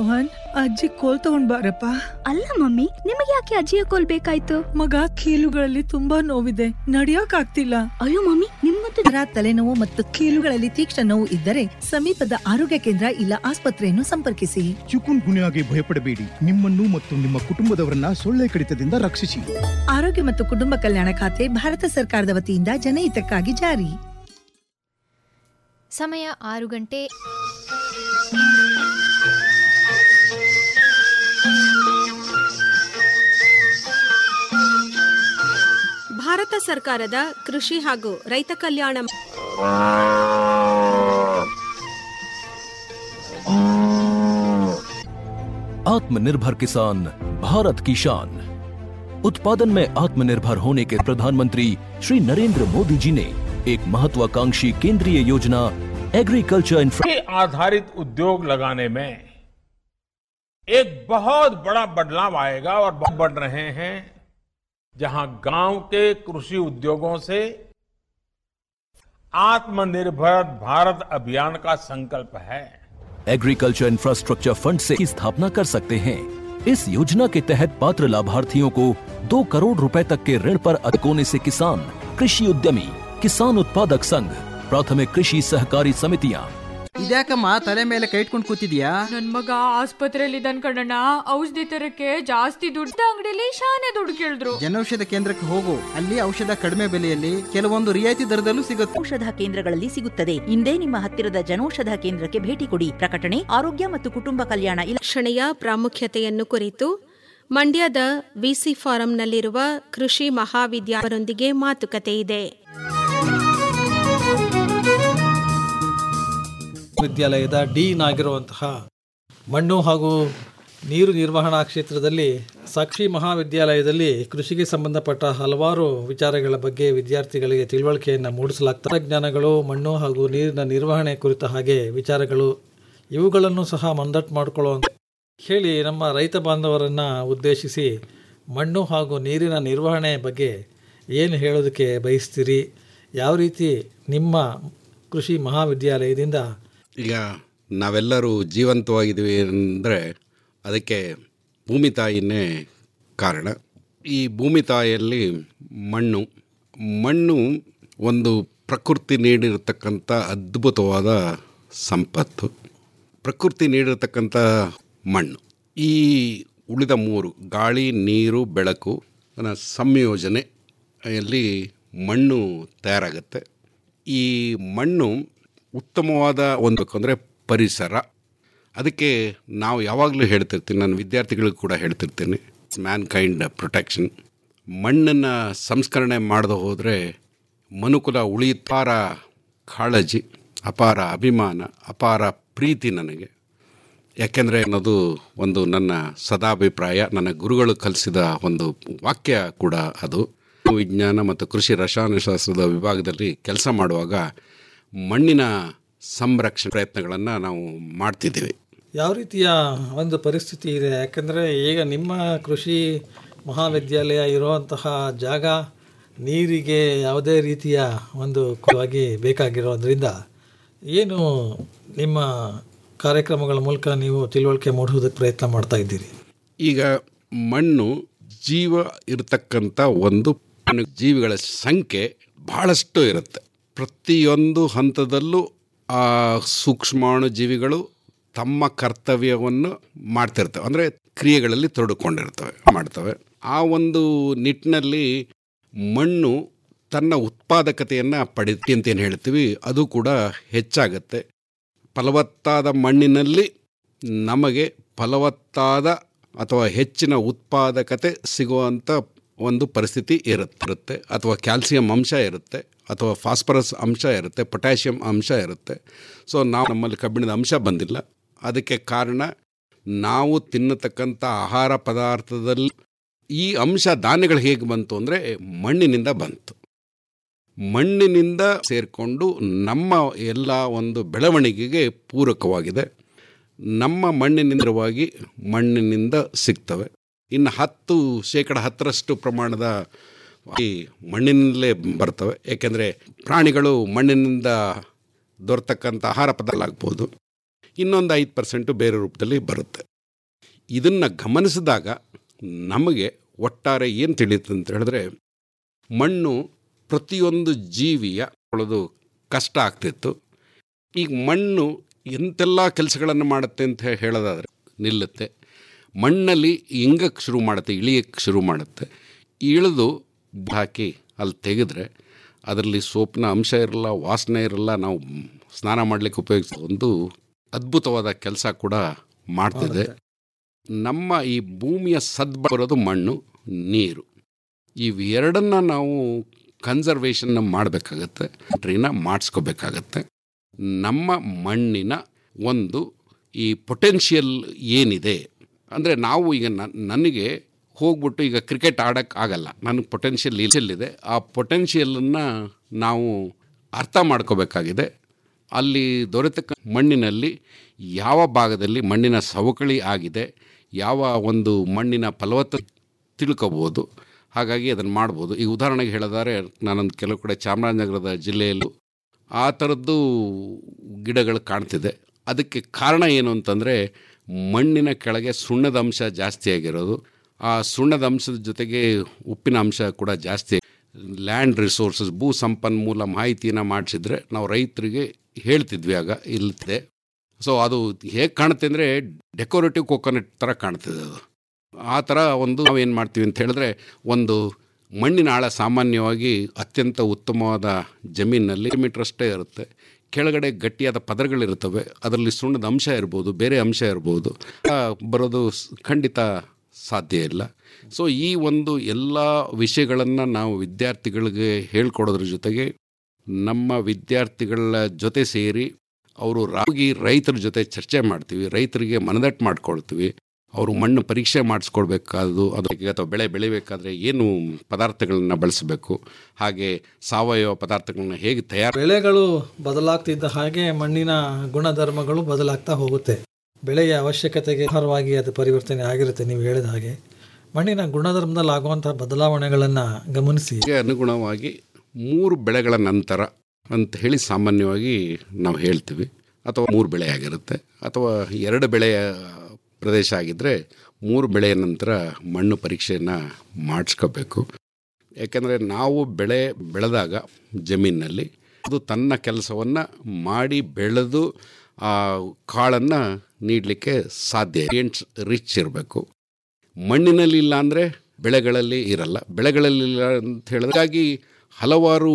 ಮೋಹನ್ ಅಜ್ಜಿ ಕೋಲ್ ತಗೊಂಡ್ ಬಾರಪ್ಪ ಅಲ್ಲ ಮಮ್ಮಿ ನಿಮಗೆ ಯಾಕೆ ಅಜ್ಜಿಯ ಕೋಲ್ ಬೇಕಾಯ್ತು ಮಗ ಕೀಲುಗಳಲ್ಲಿ ತುಂಬಾ ನೋವಿದೆ ನಡಿಯಕ್ ಆಗ್ತಿಲ್ಲ ಅಯ್ಯೋ ಮಮ್ಮಿ ನಿಮ್ಗಂತೂ ಜ್ವರ ತಲೆನೋವು ಮತ್ತು ಕೀಲುಗಳಲ್ಲಿ ತೀಕ್ಷ್ಣ ನೋವು ಇದ್ದರೆ ಸಮೀಪದ ಆರೋಗ್ಯ ಕೇಂದ್ರ ಇಲ್ಲ ಆಸ್ಪತ್ರೆಯನ್ನು ಸಂಪರ್ಕಿಸಿ ಚಿಕುನ್ ಗುನ್ಯಾಗೆ ಭಯಪಡಬೇಡಿ ನಿಮ್ಮನ್ನು ಮತ್ತು ನಿಮ್ಮ ಕುಟುಂಬದವರನ್ನ ಸೊಳ್ಳೆ ಕಡಿತದಿಂದ ರಕ್ಷಿಸಿ ಆರೋಗ್ಯ ಮತ್ತು ಕುಟುಂಬ ಕಲ್ಯಾಣ ಖಾತೆ ಭಾರತ ಸರ್ಕಾರದ ವತಿಯಿಂದ ಜನಹಿತಕ್ಕಾಗಿ ಜಾರಿ ಸಮಯ ಆರು ಗಂಟೆ ಭಾರತ ಸರ್ಕಾರದ ಕೃಷಿ ಹಾಗೂ ರೈತ ಕಲ್ಯಾಣ आत्मनिर्भर किसान भारत की शान उत्पादन में आत्मनिर्भर होने के प्रधानमंत्री श्री नरेंद्र मोदी जी ने एक महत्वाकांक्षी केंद्रीय योजना एग्रीकल्चर इंफ्रा के आधारित उद्योग लगाने में एक बहुत बड़ा बदलाव आएगा और बहुत बढ़ रहे हैं जहां गांव के कृषि उद्योगों से आत्मनिर्भर भारत अभियान का संकल्प है एग्रीकल्चर इंफ्रास्ट्रक्चर फंड से की स्थापना कर सकते हैं इस योजना के तहत पात्र लाभार्थियों को दो करोड़ रुपए तक के ऋण पर अटकोने से किसान कृषि उद्यमी किसान उत्पादक संघ प्राथमिक कृषि सहकारी समितियां ಇದ್ಯಾಕಮ್ಮ ತಲೆ ಮೇಲೆ ಕೈ ಇಟ್ಕೊಂಡು ಕೂತಿದ್ಯಾ ನನ್ ಮಗ ಆಸ್ಪತ್ರೆಯಲ್ಲಿ ಇದ್ದಾನ್ ಕಣಣ್ಣ ಔಷಧಿ ತರಕ್ಕೆ ಜಾಸ್ತಿ ದುಡ್ಡು ಅಂಗಡಿಲಿ ಶಾನೆ ದುಡ್ಡು ಕೇಳಿದ್ರು ಜನೌಷಧ ಕೇಂದ್ರಕ್ಕೆ ಹೋಗು ಅಲ್ಲಿ ಔಷಧ ಕಡಿಮೆ ಬೆಲೆಯಲ್ಲಿ ಕೆಲವೊಂದು ರಿಯಾಯಿತಿ ದರದಲ್ಲೂ ಸಿಗುತ್ತೆ ಔಷಧ ಕೇಂದ್ರಗಳಲ್ಲಿ ಸಿಗುತ್ತದೆ ಇಂದೇ ನಿಮ್ಮ ಹತ್ತಿರದ ಜನೌಷಧ ಕೇಂದ್ರಕ್ಕೆ ಭೇಟಿ ಕೊಡಿ ಪ್ರಕಟಣೆ ಆರೋಗ್ಯ ಮತ್ತು ಕುಟುಂಬ ಕಲ್ಯಾಣ ಇಲಾಖೆ ರಕ್ಷಣೆಯ ಪ್ರಾಮುಖ್ಯತೆಯನ್ನು ಕುರಿತು ಮಂಡ್ಯದ ವಿಸಿ ಫಾರಂನಲ್ಲಿರುವ ಕೃಷಿ ಮಹಾವಿದ್ಯಾಲಯದೊಂದಿಗೆ ಮಾತುಕತೆ ಇದೆ ವಿದ್ಯಾಲಯದ ಡೀನ್ ಆಗಿರುವಂತಹ ಮಣ್ಣು ಹಾಗೂ ನೀರು ನಿರ್ವಹಣಾ ಕ್ಷೇತ್ರದಲ್ಲಿ ಸಾಕ್ಷಿ ಮಹಾವಿದ್ಯಾಲಯದಲ್ಲಿ ಕೃಷಿಗೆ ಸಂಬಂಧಪಟ್ಟ ಹಲವಾರು ವಿಚಾರಗಳ ಬಗ್ಗೆ ವಿದ್ಯಾರ್ಥಿಗಳಿಗೆ ತಿಳುವಳಿಕೆಯನ್ನು ಮೂಡಿಸಲಾಗ್ತದೆ ಜ್ಞಾನಗಳು ಮಣ್ಣು ಹಾಗೂ ನೀರಿನ ನಿರ್ವಹಣೆ ಕುರಿತ ಹಾಗೆ ವಿಚಾರಗಳು ಇವುಗಳನ್ನು ಸಹ ಮಂದಟ್ಟು ಮಾಡಿಕೊಳ್ಳುವಂತ ಹೇಳಿ ನಮ್ಮ ರೈತ ಬಾಂಧವರನ್ನು ಉದ್ದೇಶಿಸಿ ಮಣ್ಣು ಹಾಗೂ ನೀರಿನ ನಿರ್ವಹಣೆ ಬಗ್ಗೆ ಏನು ಹೇಳೋದಕ್ಕೆ ಬಯಸ್ತೀರಿ ಯಾವ ರೀತಿ ನಿಮ್ಮ ಕೃಷಿ ಮಹಾವಿದ್ಯಾಲಯದಿಂದ ಈಗ ನಾವೆಲ್ಲರೂ ಜೀವಂತವಾಗಿದ್ದೀವಿ ಅಂದರೆ ಅದಕ್ಕೆ ಭೂಮಿ ತಾಯಿನೇ ಕಾರಣ ಈ ಭೂಮಿ ತಾಯಿಯಲ್ಲಿ ಮಣ್ಣು ಮಣ್ಣು ಒಂದು ಪ್ರಕೃತಿ ನೀಡಿರತಕ್ಕಂಥ ಅದ್ಭುತವಾದ ಸಂಪತ್ತು ಪ್ರಕೃತಿ ನೀಡಿರತಕ್ಕಂಥ ಮಣ್ಣು ಈ ಉಳಿದ ಮೂರು ಗಾಳಿ ನೀರು ಬೆಳಕು ಅದರ ಸಂಯೋಜನೆಯಲ್ಲಿ ಮಣ್ಣು ತಯಾರಾಗುತ್ತೆ ಈ ಮಣ್ಣು ಉತ್ತಮವಾದ ಒಂದು ಅಂದರೆ ಪರಿಸರ ಅದಕ್ಕೆ ನಾವು ಯಾವಾಗಲೂ ಹೇಳ್ತಿರ್ತೀನಿ ನಾನು ವಿದ್ಯಾರ್ಥಿಗಳಿಗೂ ಕೂಡ ಹೇಳ್ತಿರ್ತೀನಿ ಮ್ಯಾನ್ ಕೈಂಡ್ ಪ್ರೊಟೆಕ್ಷನ್ ಮಣ್ಣನ್ನು ಸಂಸ್ಕರಣೆ ಮಾಡದೆ ಹೋದರೆ ಮನುಕುಲ ಉಳಿತಾರ ಕಾಳಜಿ ಅಪಾರ ಅಭಿಮಾನ ಅಪಾರ ಪ್ರೀತಿ ನನಗೆ ಯಾಕೆಂದರೆ ಅನ್ನೋದು ಒಂದು ನನ್ನ ಸದಾಭಿಪ್ರಾಯ ನನ್ನ ಗುರುಗಳು ಕಲಿಸಿದ ಒಂದು ವಾಕ್ಯ ಕೂಡ ಅದು ವಿಜ್ಞಾನ ಮತ್ತು ಕೃಷಿ ರಸಾಯನಶಾಸ್ತ್ರದ ವಿಭಾಗದಲ್ಲಿ ಕೆಲಸ ಮಾಡುವಾಗ ಮಣ್ಣಿನ ಸಂರಕ್ಷಣೆ ಪ್ರಯತ್ನಗಳನ್ನು ನಾವು ಮಾಡ್ತಿದ್ದೀವಿ ಯಾವ ರೀತಿಯ ಒಂದು ಪರಿಸ್ಥಿತಿ ಇದೆ ಯಾಕಂದರೆ ಈಗ ನಿಮ್ಮ ಕೃಷಿ ಮಹಾವಿದ್ಯಾಲಯ ಇರುವಂತಹ ಜಾಗ ನೀರಿಗೆ ಯಾವುದೇ ರೀತಿಯ ಒಂದು ಕುವಾಗಿ ಬೇಕಾಗಿರೋದ್ರಿಂದ ಏನು ನಿಮ್ಮ ಕಾರ್ಯಕ್ರಮಗಳ ಮೂಲಕ ನೀವು ತಿಳುವಳಿಕೆ ಮೂಡಿಸೋದಕ್ಕೆ ಪ್ರಯತ್ನ ಮಾಡ್ತಾ ಇದ್ದೀರಿ ಈಗ ಮಣ್ಣು ಜೀವ ಇರತಕ್ಕಂಥ ಒಂದು ಜೀವಿಗಳ ಸಂಖ್ಯೆ ಬಹಳಷ್ಟು ಇರುತ್ತೆ ಪ್ರತಿಯೊಂದು ಹಂತದಲ್ಲೂ ಆ ಸೂಕ್ಷ್ಮಾಣು ಜೀವಿಗಳು ತಮ್ಮ ಕರ್ತವ್ಯವನ್ನು ಮಾಡ್ತಿರ್ತವೆ ಅಂದರೆ ಕ್ರಿಯೆಗಳಲ್ಲಿ ತೊಡಕೊಂಡಿರ್ತವೆ ಮಾಡ್ತವೆ ಆ ಒಂದು ನಿಟ್ಟಿನಲ್ಲಿ ಮಣ್ಣು ತನ್ನ ಉತ್ಪಾದಕತೆಯನ್ನು ಪಡಿತಿ ಅಂತ ಏನು ಹೇಳ್ತೀವಿ ಅದು ಕೂಡ ಹೆಚ್ಚಾಗುತ್ತೆ ಫಲವತ್ತಾದ ಮಣ್ಣಿನಲ್ಲಿ ನಮಗೆ ಫಲವತ್ತಾದ ಅಥವಾ ಹೆಚ್ಚಿನ ಉತ್ಪಾದಕತೆ ಸಿಗುವಂಥ ಒಂದು ಪರಿಸ್ಥಿತಿ ಇರುತ್ತೆ ಅಥವಾ ಕ್ಯಾಲ್ಸಿಯಂ ಅಂಶ ಇರುತ್ತೆ ಅಥವಾ ಫಾಸ್ಫರಸ್ ಅಂಶ ಇರುತ್ತೆ ಪೊಟ್ಯಾಷಿಯಂ ಅಂಶ ಇರುತ್ತೆ ಸೊ ನಾವು ನಮ್ಮಲ್ಲಿ ಕಬ್ಬಿಣದ ಅಂಶ ಬಂದಿಲ್ಲ ಅದಕ್ಕೆ ಕಾರಣ ನಾವು ತಿನ್ನತಕ್ಕಂಥ ಆಹಾರ ಪದಾರ್ಥದಲ್ಲಿ ಈ ಅಂಶ ಧಾನ್ಯಗಳು ಹೇಗೆ ಬಂತು ಅಂದರೆ ಮಣ್ಣಿನಿಂದ ಬಂತು ಮಣ್ಣಿನಿಂದ ಸೇರಿಕೊಂಡು ನಮ್ಮ ಎಲ್ಲ ಒಂದು ಬೆಳವಣಿಗೆಗೆ ಪೂರಕವಾಗಿದೆ ನಮ್ಮ ಮಣ್ಣಿನಿಂದವಾಗಿ ಮಣ್ಣಿನಿಂದ ಸಿಗ್ತವೆ ಇನ್ನು ಹತ್ತು ಶೇಕಡ ಹತ್ತರಷ್ಟು ಪ್ರಮಾಣದ ಈ ಮಣ್ಣಿನಲ್ಲೇ ಬರ್ತವೆ ಏಕೆಂದರೆ ಪ್ರಾಣಿಗಳು ಮಣ್ಣಿನಿಂದ ದೊರೆತಕ್ಕಂಥ ಆಹಾರ ಪದಾರ್ಥ ಆಗ್ಬೋದು ಇನ್ನೊಂದು ಐದು ಪರ್ಸೆಂಟು ಬೇರೆ ರೂಪದಲ್ಲಿ ಬರುತ್ತೆ ಇದನ್ನು ಗಮನಿಸಿದಾಗ ನಮಗೆ ಒಟ್ಟಾರೆ ಏನು ತಿಳಿಯುತ್ತೆ ಅಂತ ಹೇಳಿದ್ರೆ ಮಣ್ಣು ಪ್ರತಿಯೊಂದು ಜೀವಿಯ ಉಳಿದು ಕಷ್ಟ ಆಗ್ತಿತ್ತು ಈಗ ಮಣ್ಣು ಎಂತೆಲ್ಲ ಕೆಲಸಗಳನ್ನು ಮಾಡುತ್ತೆ ಅಂತ ಹೇಳೋದಾದರೆ ನಿಲ್ಲುತ್ತೆ ಮಣ್ಣಲ್ಲಿ ಇಂಗಕ್ಕೆ ಶುರು ಮಾಡುತ್ತೆ ಇಳಿಯಕ್ಕೆ ಶುರು ಮಾಡುತ್ತೆ ಇಳಿದು ಹಾಕಿ ಅಲ್ಲಿ ತೆಗೆದ್ರೆ ಅದರಲ್ಲಿ ಸೋಪ್ನ ಅಂಶ ಇರಲ್ಲ ವಾಸನೆ ಇರಲ್ಲ ನಾವು ಸ್ನಾನ ಮಾಡಲಿಕ್ಕೆ ಉಪಯೋಗಿಸೋ ಒಂದು ಅದ್ಭುತವಾದ ಕೆಲಸ ಕೂಡ ಮಾಡ್ತಿದೆ ನಮ್ಮ ಈ ಭೂಮಿಯ ಸದ್ಬ ಬರೋದು ಮಣ್ಣು ನೀರು ಇವೆರಡನ್ನ ನಾವು ಕನ್ಸರ್ವೇಷನ್ನ ಮಾಡಬೇಕಾಗತ್ತೆ ಟ್ರೀನ ಮಾಡಿಸ್ಕೋಬೇಕಾಗತ್ತೆ ನಮ್ಮ ಮಣ್ಣಿನ ಒಂದು ಈ ಪೊಟೆನ್ಷಿಯಲ್ ಏನಿದೆ ಅಂದರೆ ನಾವು ಈಗ ನನಗೆ ಹೋಗ್ಬಿಟ್ಟು ಈಗ ಕ್ರಿಕೆಟ್ ಆಡೋಕ್ಕೆ ಆಗಲ್ಲ ನನಗೆ ಪೊಟೆನ್ಷಿಯಲ್ ಇದೆ ಆ ಪೊಟೆನ್ಷಿಯಲನ್ನು ನಾವು ಅರ್ಥ ಮಾಡ್ಕೋಬೇಕಾಗಿದೆ ಅಲ್ಲಿ ದೊರೆತಕ್ಕ ಮಣ್ಣಿನಲ್ಲಿ ಯಾವ ಭಾಗದಲ್ಲಿ ಮಣ್ಣಿನ ಸವಕಳಿ ಆಗಿದೆ ಯಾವ ಒಂದು ಮಣ್ಣಿನ ಫಲವತ್ತ ತಿಳ್ಕೊಬೋದು ಹಾಗಾಗಿ ಅದನ್ನು ಮಾಡ್ಬೋದು ಈಗ ಉದಾಹರಣೆಗೆ ಹೇಳಿದರೆ ನಾನೊಂದು ಕೆಲವು ಕಡೆ ಚಾಮರಾಜನಗರದ ಜಿಲ್ಲೆಯಲ್ಲೂ ಆ ಥರದ್ದು ಗಿಡಗಳು ಕಾಣ್ತಿದೆ ಅದಕ್ಕೆ ಕಾರಣ ಏನು ಅಂತಂದರೆ ಮಣ್ಣಿನ ಕೆಳಗೆ ಸುಣ್ಣದ ಅಂಶ ಜಾಸ್ತಿ ಆಗಿರೋದು ಆ ಸುಣ್ಣದ ಅಂಶದ ಜೊತೆಗೆ ಉಪ್ಪಿನ ಅಂಶ ಕೂಡ ಜಾಸ್ತಿ ಲ್ಯಾಂಡ್ ರಿಸೋರ್ಸಸ್ ಭೂ ಸಂಪನ್ಮೂಲ ಮಾಹಿತಿನ ಮಾಡಿಸಿದ್ರೆ ನಾವು ರೈತರಿಗೆ ಹೇಳ್ತಿದ್ವಿ ಆಗ ಇಲ್ಲಿದೆ ಸೊ ಅದು ಹೇಗೆ ಕಾಣುತ್ತೆ ಅಂದರೆ ಡೆಕೋರೇಟಿವ್ ಕೋಕೋನಟ್ ಥರ ಕಾಣ್ತಿದೆ ಅದು ಆ ಥರ ಒಂದು ನಾವು ಏನು ಮಾಡ್ತೀವಿ ಅಂತ ಹೇಳಿದ್ರೆ ಒಂದು ಮಣ್ಣಿನ ಆಳ ಸಾಮಾನ್ಯವಾಗಿ ಅತ್ಯಂತ ಉತ್ತಮವಾದ ಜಮೀನಿನಲ್ಲಿ ಮೀಟರ್ ಅಷ್ಟೇ ಇರುತ್ತೆ ಕೆಳಗಡೆ ಗಟ್ಟಿಯಾದ ಪದರಗಳಿರ್ತವೆ ಅದರಲ್ಲಿ ಸುಣ್ಣದ ಅಂಶ ಇರ್ಬೋದು ಬೇರೆ ಅಂಶ ಇರ್ಬೋದು ಬರೋದು ಖಂಡಿತ ಸಾಧ್ಯ ಇಲ್ಲ ಸೊ ಈ ಒಂದು ಎಲ್ಲ ವಿಷಯಗಳನ್ನು ನಾವು ವಿದ್ಯಾರ್ಥಿಗಳಿಗೆ ಹೇಳ್ಕೊಡೋದ್ರ ಜೊತೆಗೆ ನಮ್ಮ ವಿದ್ಯಾರ್ಥಿಗಳ ಜೊತೆ ಸೇರಿ ಅವರು ರಾಗಿ ರೈತರ ಜೊತೆ ಚರ್ಚೆ ಮಾಡ್ತೀವಿ ರೈತರಿಗೆ ಮನದಟ್ಟು ಮಾಡ್ಕೊಳ್ತೀವಿ ಅವರು ಮಣ್ಣು ಪರೀಕ್ಷೆ ಮಾಡಿಸ್ಕೊಳ್ಬೇಕಾದ್ದು ಅದಕ್ಕೆ ಅಥವಾ ಬೆಳೆ ಬೆಳಿಬೇಕಾದ್ರೆ ಏನು ಪದಾರ್ಥಗಳನ್ನ ಬಳಸಬೇಕು ಹಾಗೆ ಸಾವಯವ ಪದಾರ್ಥಗಳನ್ನ ಹೇಗೆ ತಯಾರು ಬೆಳೆಗಳು ಬದಲಾಗ್ತಿದ್ದ ಹಾಗೆ ಮಣ್ಣಿನ ಗುಣಧರ್ಮಗಳು ಬದಲಾಗ್ತಾ ಹೋಗುತ್ತೆ ಬೆಳೆಯ ಅವಶ್ಯಕತೆಗೆ ಆಹಾರವಾಗಿ ಅದು ಪರಿವರ್ತನೆ ಆಗಿರುತ್ತೆ ನೀವು ಹೇಳಿದ ಹಾಗೆ ಮಣ್ಣಿನ ಗುಣಧರ್ಮದಲ್ಲಿ ಆಗುವಂತಹ ಬದಲಾವಣೆಗಳನ್ನು ಗಮನಿಸಿ ಅನುಗುಣವಾಗಿ ಮೂರು ಬೆಳೆಗಳ ನಂತರ ಅಂತ ಹೇಳಿ ಸಾಮಾನ್ಯವಾಗಿ ನಾವು ಹೇಳ್ತೀವಿ ಅಥವಾ ಮೂರು ಬೆಳೆ ಆಗಿರುತ್ತೆ ಅಥವಾ ಎರಡು ಬೆಳೆಯ ಪ್ರದೇಶ ಆಗಿದ್ದರೆ ಮೂರು ಬೆಳೆಯ ನಂತರ ಮಣ್ಣು ಪರೀಕ್ಷೆಯನ್ನು ಮಾಡಿಸ್ಕೋಬೇಕು ಯಾಕೆಂದರೆ ನಾವು ಬೆಳೆ ಬೆಳೆದಾಗ ಜಮೀನಿನಲ್ಲಿ ಅದು ತನ್ನ ಕೆಲಸವನ್ನು ಮಾಡಿ ಬೆಳೆದು ಆ ಕಾಳನ್ನು ನೀಡಲಿಕ್ಕೆ ಸಾಧ್ಯ ಎಂಟ್ಸ್ ರಿಚ್ ಇರಬೇಕು ಮಣ್ಣಿನಲ್ಲಿ ಇಲ್ಲ ಅಂದರೆ ಬೆಳೆಗಳಲ್ಲಿ ಇರಲ್ಲ ಬೆಳೆಗಳಲ್ಲಿ ಇಲ್ಲ ಅಂತ ಹೇಳಿದಾಗಿ ಹಲವಾರು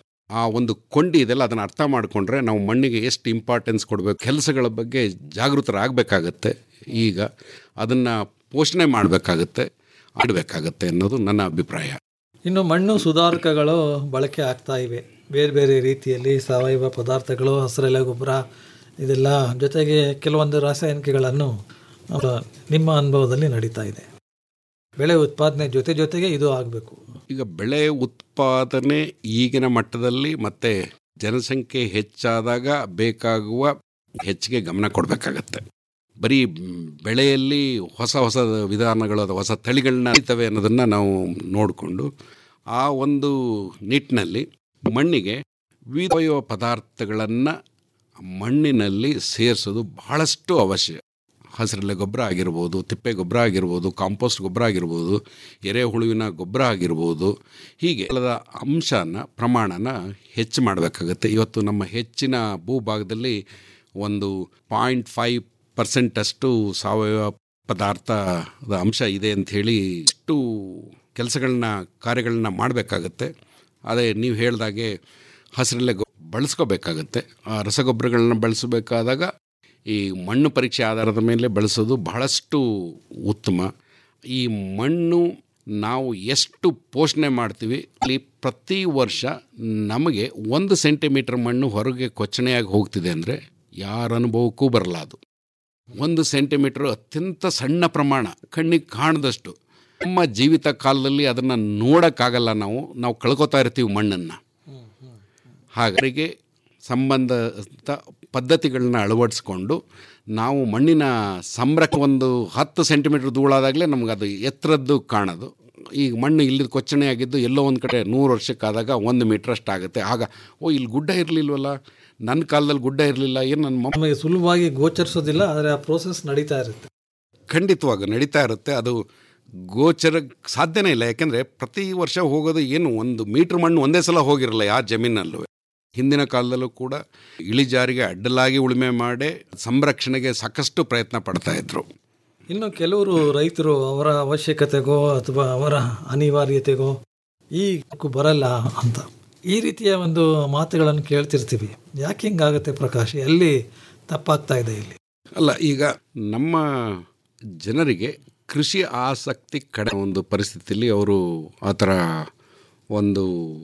ಆ ಒಂದು ಕೊಂಡಿ ಇದೆಲ್ಲ ಅದನ್ನು ಅರ್ಥ ಮಾಡಿಕೊಂಡ್ರೆ ನಾವು ಮಣ್ಣಿಗೆ ಎಷ್ಟು ಇಂಪಾರ್ಟೆನ್ಸ್ ಕೊಡಬೇಕು ಕೆಲಸಗಳ ಬಗ್ಗೆ ಜಾಗೃತರಾಗಬೇಕಾಗತ್ತೆ ಈಗ ಅದನ್ನು ಪೋಷಣೆ ಮಾಡಬೇಕಾಗತ್ತೆ ಆಡಬೇಕಾಗತ್ತೆ ಅನ್ನೋದು ನನ್ನ ಅಭಿಪ್ರಾಯ ಇನ್ನು ಮಣ್ಣು ಸುಧಾರಕಗಳು ಬಳಕೆ ಆಗ್ತಾ ಇವೆ ಬೇರೆ ಬೇರೆ ರೀತಿಯಲ್ಲಿ ಸಾವಯವ ಪದಾರ್ಥಗಳು ಹಸಿರೆಲೆ ಗೊಬ್ಬರ ಇದೆಲ್ಲ ಜೊತೆಗೆ ಕೆಲವೊಂದು ರಾಸಾಯನಿಕಗಳನ್ನು ನಿಮ್ಮ ಅನುಭವದಲ್ಲಿ ನಡೀತಾ ಇದೆ ಬೆಳೆ ಉತ್ಪಾದನೆ ಜೊತೆ ಜೊತೆಗೆ ಇದು ಆಗಬೇಕು ಈಗ ಬೆಳೆ ಉತ್ಪಾದನೆ ಈಗಿನ ಮಟ್ಟದಲ್ಲಿ ಮತ್ತೆ ಜನಸಂಖ್ಯೆ ಹೆಚ್ಚಾದಾಗ ಬೇಕಾಗುವ ಹೆಚ್ಚಿಗೆ ಗಮನ ಕೊಡಬೇಕಾಗತ್ತೆ ಬರೀ ಬೆಳೆಯಲ್ಲಿ ಹೊಸ ಹೊಸ ವಿಧಾನಗಳು ಅಥವಾ ಹೊಸ ತಳಿಗಳನ್ನ ನಡೀತವೆ ಅನ್ನೋದನ್ನು ನಾವು ನೋಡಿಕೊಂಡು ಆ ಒಂದು ನಿಟ್ಟಿನಲ್ಲಿ ಮಣ್ಣಿಗೆ ವಿಧವಯವ ಪದಾರ್ಥಗಳನ್ನು ಮಣ್ಣಿನಲ್ಲಿ ಸೇರಿಸೋದು ಬಹಳಷ್ಟು ಅವಶ್ಯ ಹಸಿರೆಲೆ ಗೊಬ್ಬರ ಆಗಿರ್ಬೋದು ತಿಪ್ಪೆ ಗೊಬ್ಬರ ಆಗಿರ್ಬೋದು ಕಾಂಪೋಸ್ಟ್ ಗೊಬ್ಬರ ಆಗಿರ್ಬೋದು ಎರೆಹುಳುವಿನ ಗೊಬ್ಬರ ಆಗಿರ್ಬೋದು ಹೀಗೆ ಎಲ್ಲದ ಅಂಶನ ಪ್ರಮಾಣನ ಹೆಚ್ಚು ಮಾಡಬೇಕಾಗತ್ತೆ ಇವತ್ತು ನಮ್ಮ ಹೆಚ್ಚಿನ ಭೂಭಾಗದಲ್ಲಿ ಒಂದು ಪಾಯಿಂಟ್ ಫೈವ್ ಪರ್ಸೆಂಟಷ್ಟು ಸಾವಯವ ಪದಾರ್ಥದ ಅಂಶ ಇದೆ ಅಂಥೇಳಿ ಇಷ್ಟು ಕೆಲಸಗಳನ್ನ ಕಾರ್ಯಗಳನ್ನ ಮಾಡಬೇಕಾಗತ್ತೆ ಅದೇ ನೀವು ಹೇಳ್ದಾಗೆ ಹಸಿರೆಲೆ ಗೊ ಬಳಸ್ಕೋಬೇಕಾಗತ್ತೆ ಆ ರಸಗೊಬ್ಬರಗಳನ್ನ ಬಳಸಬೇಕಾದಾಗ ಈ ಮಣ್ಣು ಪರೀಕ್ಷೆ ಆಧಾರದ ಮೇಲೆ ಬಳಸೋದು ಬಹಳಷ್ಟು ಉತ್ತಮ ಈ ಮಣ್ಣು ನಾವು ಎಷ್ಟು ಪೋಷಣೆ ಮಾಡ್ತೀವಿ ಅಲ್ಲಿ ಪ್ರತಿ ವರ್ಷ ನಮಗೆ ಒಂದು ಸೆಂಟಿಮೀಟರ್ ಮಣ್ಣು ಹೊರಗೆ ಕೊಚ್ಚಣೆಯಾಗಿ ಹೋಗ್ತಿದೆ ಅಂದರೆ ಯಾರ ಅನುಭವಕ್ಕೂ ಬರಲ್ಲ ಅದು ಒಂದು ಸೆಂಟಿಮೀಟ್ರ್ ಅತ್ಯಂತ ಸಣ್ಣ ಪ್ರಮಾಣ ಕಣ್ಣಿಗೆ ಕಾಣದಷ್ಟು ನಮ್ಮ ಜೀವಿತ ಕಾಲದಲ್ಲಿ ಅದನ್ನು ನೋಡೋಕ್ಕಾಗಲ್ಲ ನಾವು ನಾವು ಕಳ್ಕೊತಾ ಇರ್ತೀವಿ ಮಣ್ಣನ್ನು ಹಾಗಾಗಿ ಸಂಬಂಧದ ಪದ್ಧತಿಗಳನ್ನ ಅಳವಡಿಸ್ಕೊಂಡು ನಾವು ಮಣ್ಣಿನ ಸಂರಕ್ಷ ಒಂದು ಹತ್ತು ಸೆಂಟಿಮೀಟ್ರ್ ಧೂಳಾದಾಗಲೇ ನಮ್ಗೆ ಅದು ಎತ್ತರದ್ದು ಕಾಣೋದು ಈಗ ಮಣ್ಣು ಇಲ್ಲಿದ್ದು ಕೊಚ್ಚಣೆ ಆಗಿದ್ದು ಎಲ್ಲೋ ಒಂದು ಕಡೆ ನೂರು ವರ್ಷಕ್ಕಾದಾಗ ಒಂದು ಮೀಟ್ರ್ ಅಷ್ಟಾಗುತ್ತೆ ಆಗ ಓ ಇಲ್ಲಿ ಗುಡ್ಡ ಇರಲಿಲ್ವಲ್ಲ ನನ್ನ ಕಾಲದಲ್ಲಿ ಗುಡ್ಡ ಇರಲಿಲ್ಲ ಏನು ನನ್ನ ನಮಗೆ ಸುಲಭವಾಗಿ ಗೋಚರಿಸೋದಿಲ್ಲ ಆದರೆ ಆ ಪ್ರೋಸೆಸ್ ನಡೀತಾ ಇರುತ್ತೆ ಖಂಡಿತವಾಗ ನಡೀತಾ ಇರುತ್ತೆ ಅದು ಗೋಚರ ಸಾಧ್ಯನೇ ಇಲ್ಲ ಯಾಕೆಂದರೆ ಪ್ರತಿ ವರ್ಷ ಹೋಗೋದು ಏನು ಒಂದು ಮೀಟ್ರ್ ಮಣ್ಣು ಒಂದೇ ಸಲ ಹೋಗಿರಲ್ಲ ಯಾವ ಜಮೀನಲ್ಲೂ ಹಿಂದಿನ ಕಾಲದಲ್ಲೂ ಕೂಡ ಇಳಿಜಾರಿಗೆ ಅಡ್ಡಲಾಗಿ ಉಳುಮೆ ಮಾಡಿ ಸಂರಕ್ಷಣೆಗೆ ಸಾಕಷ್ಟು ಪ್ರಯತ್ನ ಪಡ್ತಾ ಇದ್ರು ಇನ್ನು ಕೆಲವರು ರೈತರು ಅವರ ಅವಶ್ಯಕತೆಗೋ ಅಥವಾ ಅವರ ಅನಿವಾರ್ಯತೆಗೋ ಈ ಹಕ್ಕು ಬರಲ್ಲ ಅಂತ ಈ ರೀತಿಯ ಒಂದು ಮಾತುಗಳನ್ನು ಕೇಳ್ತಿರ್ತೀವಿ ಯಾಕೆ ಹಿಂಗಾಗುತ್ತೆ ಪ್ರಕಾಶ್ ಎಲ್ಲಿ ತಪ್ಪಾಗ್ತಾ ಇದೆ ಇಲ್ಲಿ ಅಲ್ಲ ಈಗ ನಮ್ಮ ಜನರಿಗೆ ಕೃಷಿ ಆಸಕ್ತಿ ಕಡೆ ಒಂದು ಪರಿಸ್ಥಿತಿಯಲ್ಲಿ ಅವರು ಆ ಥರ ಒಂದು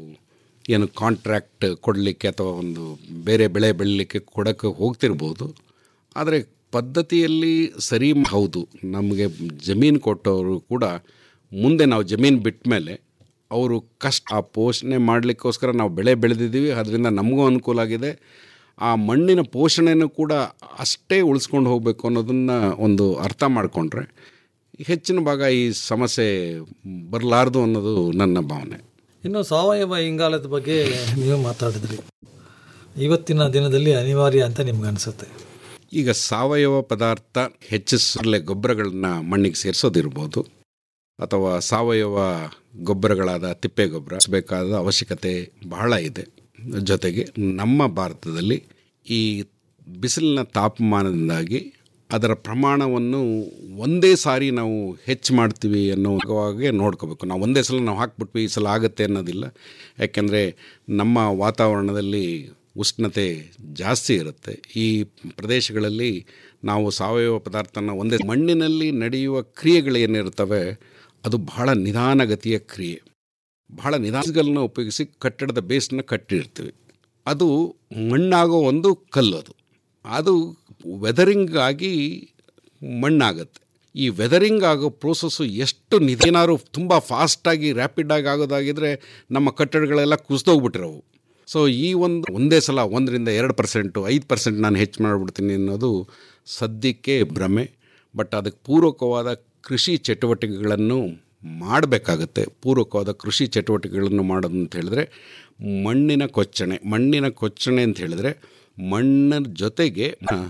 ಏನು ಕಾಂಟ್ರ್ಯಾಕ್ಟ್ ಕೊಡಲಿಕ್ಕೆ ಅಥವಾ ಒಂದು ಬೇರೆ ಬೆಳೆ ಬೆಳೀಲಿಕ್ಕೆ ಕೊಡೋಕ್ಕೆ ಹೋಗ್ತಿರ್ಬೋದು ಆದರೆ ಪದ್ಧತಿಯಲ್ಲಿ ಸರಿ ಹೌದು ನಮಗೆ ಜಮೀನು ಕೊಟ್ಟವರು ಕೂಡ ಮುಂದೆ ನಾವು ಜಮೀನು ಬಿಟ್ಟ ಮೇಲೆ ಅವರು ಕಷ್ಟ ಆ ಪೋಷಣೆ ಮಾಡಲಿಕ್ಕೋಸ್ಕರ ನಾವು ಬೆಳೆ ಬೆಳೆದಿದ್ದೀವಿ ಅದರಿಂದ ನಮಗೂ ಅನುಕೂಲ ಆಗಿದೆ ಆ ಮಣ್ಣಿನ ಪೋಷಣೆನೂ ಕೂಡ ಅಷ್ಟೇ ಉಳಿಸ್ಕೊಂಡು ಹೋಗಬೇಕು ಅನ್ನೋದನ್ನು ಒಂದು ಅರ್ಥ ಮಾಡಿಕೊಂಡ್ರೆ ಹೆಚ್ಚಿನ ಭಾಗ ಈ ಸಮಸ್ಯೆ ಬರಲಾರ್ದು ಅನ್ನೋದು ನನ್ನ ಭಾವನೆ ಇನ್ನು ಸಾವಯವ ಇಂಗಾಲದ ಬಗ್ಗೆ ನೀವು ಮಾತಾಡಿದ್ರಿ ಇವತ್ತಿನ ದಿನದಲ್ಲಿ ಅನಿವಾರ್ಯ ಅಂತ ನಿಮ್ಗೆ ಅನಿಸುತ್ತೆ ಈಗ ಸಾವಯವ ಪದಾರ್ಥ ಹೆಚ್ಚಿಸಲೆ ಗೊಬ್ಬರಗಳನ್ನ ಮಣ್ಣಿಗೆ ಸೇರಿಸೋದಿರ್ಬೋದು ಅಥವಾ ಸಾವಯವ ಗೊಬ್ಬರಗಳಾದ ತಿಪ್ಪೆ ಗೊಬ್ಬರ ಬೇಕಾದ ಅವಶ್ಯಕತೆ ಬಹಳ ಇದೆ ಜೊತೆಗೆ ನಮ್ಮ ಭಾರತದಲ್ಲಿ ಈ ಬಿಸಿಲಿನ ತಾಪಮಾನದಿಂದಾಗಿ ಅದರ ಪ್ರಮಾಣವನ್ನು ಒಂದೇ ಸಾರಿ ನಾವು ಹೆಚ್ಚು ಮಾಡ್ತೀವಿ ಅನ್ನೋವಾಗೆ ನೋಡ್ಕೋಬೇಕು ನಾವು ಒಂದೇ ಸಲ ನಾವು ಹಾಕ್ಬಿಟ್ವಿ ಈ ಸಲ ಆಗುತ್ತೆ ಅನ್ನೋದಿಲ್ಲ ಯಾಕೆಂದರೆ ನಮ್ಮ ವಾತಾವರಣದಲ್ಲಿ ಉಷ್ಣತೆ ಜಾಸ್ತಿ ಇರುತ್ತೆ ಈ ಪ್ರದೇಶಗಳಲ್ಲಿ ನಾವು ಸಾವಯವ ಪದಾರ್ಥನ ಒಂದೇ ಮಣ್ಣಿನಲ್ಲಿ ನಡೆಯುವ ಕ್ರಿಯೆಗಳೇನಿರ್ತವೆ ಅದು ಬಹಳ ನಿಧಾನಗತಿಯ ಕ್ರಿಯೆ ಬಹಳ ನಿಧಾನಗಳನ್ನ ಉಪಯೋಗಿಸಿ ಕಟ್ಟಡದ ಬೇಸ್ನ ಕಟ್ಟಿರ್ತೀವಿ ಅದು ಮಣ್ಣಾಗೋ ಒಂದು ಕಲ್ಲು ಅದು ಅದು ವೆದರಿಂಗ್ ಆಗಿ ಮಣ್ಣಾಗತ್ತೆ ಈ ವೆದರಿಂಗ್ ಆಗೋ ಪ್ರೋಸೆಸ್ಸು ಎಷ್ಟು ನಿಧಾನಾರು ತುಂಬ ಫಾಸ್ಟಾಗಿ ರ್ಯಾಪಿಡಾಗಿ ಆಗೋದಾಗಿದ್ದರೆ ನಮ್ಮ ಕಟ್ಟಡಗಳೆಲ್ಲ ಕುಸಿದೋಗ್ಬಿಟ್ಟಿರೋವು ಸೊ ಈ ಒಂದು ಒಂದೇ ಸಲ ಒಂದರಿಂದ ಎರಡು ಪರ್ಸೆಂಟು ಐದು ಪರ್ಸೆಂಟ್ ನಾನು ಹೆಚ್ಚು ಮಾಡಿಬಿಡ್ತೀನಿ ಅನ್ನೋದು ಸದ್ಯಕ್ಕೆ ಭ್ರಮೆ ಬಟ್ ಅದಕ್ಕೆ ಪೂರಕವಾದ ಕೃಷಿ ಚಟುವಟಿಕೆಗಳನ್ನು ಮಾಡಬೇಕಾಗತ್ತೆ ಪೂರಕವಾದ ಕೃಷಿ ಚಟುವಟಿಕೆಗಳನ್ನು ಮಾಡೋದು ಅಂತ ಹೇಳಿದ್ರೆ ಮಣ್ಣಿನ ಕೊಚ್ಚಣೆ ಮಣ್ಣಿನ ಕೊಚ್ಚಣೆ ಅಂತ ಹೇಳಿದ್ರೆ ಮಣ್ಣಿನ ಜೊತೆಗೆ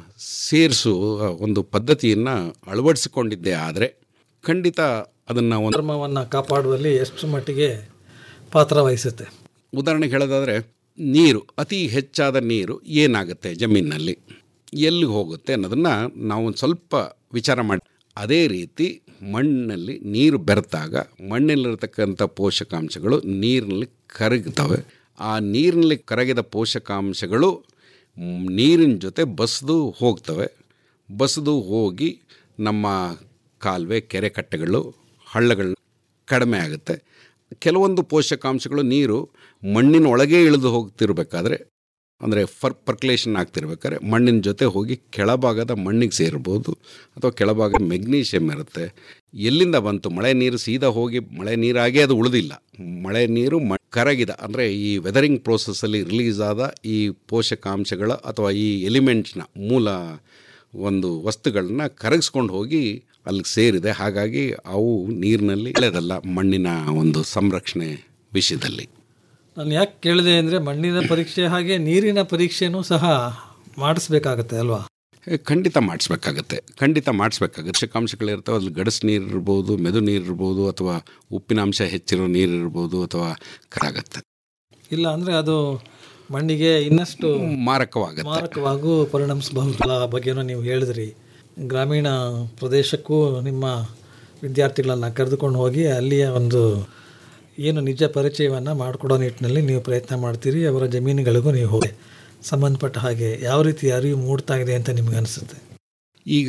ಸೇರಿಸುವ ಒಂದು ಪದ್ಧತಿಯನ್ನು ಅಳವಡಿಸಿಕೊಂಡಿದ್ದೆ ಆದರೆ ಖಂಡಿತ ಅದನ್ನು ಒಂದು ಧರ್ಮವನ್ನು ಕಾಪಾಡುವಲ್ಲಿ ಎಷ್ಟು ಮಟ್ಟಿಗೆ ಪಾತ್ರ ವಹಿಸುತ್ತೆ ಉದಾಹರಣೆಗೆ ಹೇಳೋದಾದರೆ ನೀರು ಅತಿ ಹೆಚ್ಚಾದ ನೀರು ಏನಾಗುತ್ತೆ ಜಮೀನಿನಲ್ಲಿ ಎಲ್ಲಿ ಹೋಗುತ್ತೆ ಅನ್ನೋದನ್ನು ನಾವು ಒಂದು ಸ್ವಲ್ಪ ವಿಚಾರ ಮಾಡಿ ಅದೇ ರೀತಿ ಮಣ್ಣಲ್ಲಿ ನೀರು ಬೆರೆತಾಗ ಮಣ್ಣಲ್ಲಿರತಕ್ಕಂಥ ಪೋಷಕಾಂಶಗಳು ನೀರಿನಲ್ಲಿ ಕರಗ್ತವೆ ಆ ನೀರಿನಲ್ಲಿ ಕರಗಿದ ಪೋಷಕಾಂಶಗಳು ನೀರಿನ ಜೊತೆ ಬಸ್ದು ಹೋಗ್ತವೆ ಬಸ್ದು ಹೋಗಿ ನಮ್ಮ ಕಾಲುವೆ ಕೆರೆ ಕಟ್ಟೆಗಳು ಹಳ್ಳಗಳು ಕಡಿಮೆ ಆಗುತ್ತೆ ಕೆಲವೊಂದು ಪೋಷಕಾಂಶಗಳು ನೀರು ಮಣ್ಣಿನ ಒಳಗೆ ಇಳಿದು ಹೋಗ್ತಿರ್ಬೇಕಾದ್ರೆ ಅಂದರೆ ಫರ್ ಪರ್ಕ್ಯುಲೇಷನ್ ಆಗ್ತಿರ್ಬೇಕಾದ್ರೆ ಮಣ್ಣಿನ ಜೊತೆ ಹೋಗಿ ಕೆಳಭಾಗದ ಮಣ್ಣಿಗೆ ಸೇರ್ಬೋದು ಅಥವಾ ಕೆಳಭಾಗ ಮೆಗ್ನೀಷಿಯಮ್ ಇರುತ್ತೆ ಎಲ್ಲಿಂದ ಬಂತು ಮಳೆ ನೀರು ಸೀದಾ ಹೋಗಿ ಮಳೆ ನೀರಾಗೇ ಅದು ಉಳಿದಿಲ್ಲ ಮಳೆ ನೀರು ಮ ಕರಗಿದ ಅಂದರೆ ಈ ವೆದರಿಂಗ್ ಪ್ರೋಸೆಸ್ಸಲ್ಲಿ ರಿಲೀಸ್ ಆದ ಈ ಪೋಷಕಾಂಶಗಳ ಅಥವಾ ಈ ಎಲಿಮೆಂಟ್ಸ್ನ ಮೂಲ ಒಂದು ವಸ್ತುಗಳನ್ನ ಕರಗಿಸ್ಕೊಂಡು ಹೋಗಿ ಅಲ್ಲಿಗೆ ಸೇರಿದೆ ಹಾಗಾಗಿ ಅವು ನೀರಿನಲ್ಲಿ ಇಳೆದಲ್ಲ ಮಣ್ಣಿನ ಒಂದು ಸಂರಕ್ಷಣೆ ವಿಷಯದಲ್ಲಿ ನಾನು ಯಾಕೆ ಕೇಳಿದೆ ಅಂದರೆ ಮಣ್ಣಿನ ಪರೀಕ್ಷೆ ಹಾಗೆ ನೀರಿನ ಪರೀಕ್ಷೆನೂ ಸಹ ಮಾಡಿಸ್ಬೇಕಾಗತ್ತೆ ಅಲ್ವಾ ಏ, ಖಂಡಿತ ಮಾಡಿಸ್ಬೇಕಾಗತ್ತೆ ಖಂಡಿತ ಮಾಡಿಸ್ಬೇಕಾಗತ್ತೆ ಪೋಷಕಾಂಶಗಳಿರ್ತವೆ ಅದ್ರಲ್ಲಿ ಗಡಸು ನೀರು ಇರ್ಬೋದು ಮೆದು ನೀರು ಇರ್ಬೋದು ಅಥವಾ ಉಪ್ಪಿನಾಂಶ ಹೆಚ್ಚಿರೋ ನೀರು ಇರ್ಬೋದು ಅಥವಾ ಕರಾಗತ್ತೆ ಇಲ್ಲ ಅಂದರೆ ಅದು ಮಣ್ಣಿಗೆ ಇನ್ನಷ್ಟು ಮಾರಕವಾಗತ್ತೆ ಮಾರಕವಾಗೂ ಪರಿಣಮಿಸಬಹುದು ಆ ಬಗ್ಗೆನೂ ನೀವು ಹೇಳಿದ್ರಿ ಗ್ರಾಮೀಣ ಪ್ರದೇಶಕ್ಕೂ ನಿಮ್ಮ ವಿದ್ಯಾರ್ಥಿಗಳನ್ನು ಕರೆದುಕೊಂಡು ಹೋಗಿ ಅಲ್ಲಿಯ ಒಂದು ಏನು ನಿಜ ಪರಿಚಯವನ್ನು ಮಾಡಿಕೊಡೋ ನಿಟ್ಟಿನಲ್ಲಿ ನೀವು ಪ್ರಯತ್ನ ಮಾಡ್ತೀರಿ ಅವರ ಜಮೀನುಗಳಿಗೂ ನೀವು ಹೋಗಿ ಸಂಬಂಧಪಟ್ಟ ಹಾಗೆ ಯಾವ ರೀತಿ ಅರಿವು ಮೂಡ್ತಾ ಇದೆ ಅಂತ ನಿಮ್ಗೆ ಅನಿಸುತ್ತೆ ಈಗ